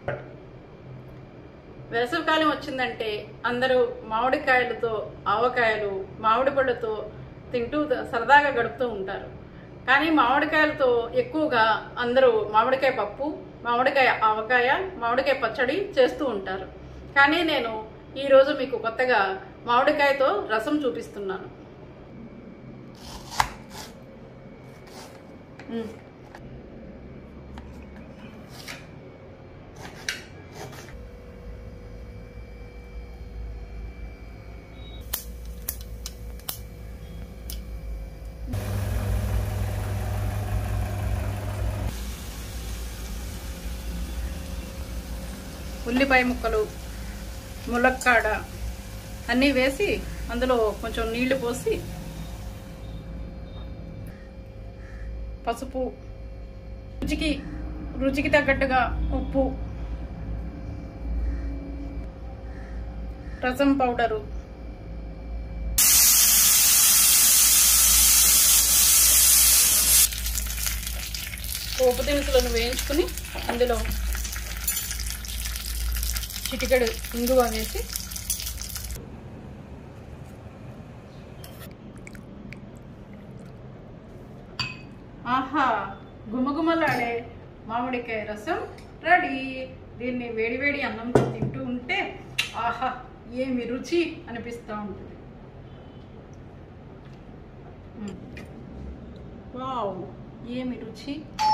వేసవికాలం వచ్చిందంటే అందరూ మామిడికాయలతో ఆవకాయలు మామిడి పళ్ళతో తింటూ సరదాగా గడుపుతూ ఉంటారు కానీ మామిడికాయలతో ఎక్కువగా అందరూ మామిడికాయ పప్పు మామిడికాయ ఆవకాయ మామిడికాయ పచ్చడి చేస్తూ ఉంటారు కానీ నేను ఈరోజు మీకు కొత్తగా మామిడికాయతో రసం చూపిస్తున్నాను మ్మ్. ఉల్లిపాయ ముక్కలు ములక్కాడ అన్నీ వేసి అందులో కొంచెం నీళ్లు పోసి పసుపు రుచికి రుచికి తగ్గట్టుగా ఉప్పు రసం పౌడరు పోపు దినుసులను వేయించుకుని అందులో చిటికెడు ఇంగువ వేసి ఆహా గుమగుమలాడే మామిడికాయ రసం రెడీ దీన్ని వేడివేడి అన్నంతో తింటూ ఉంటే ఆహా ఏమి రుచి అనిపిస్తూ ఉంటుంది మ్మ్. వావ్ ఏమి రుచి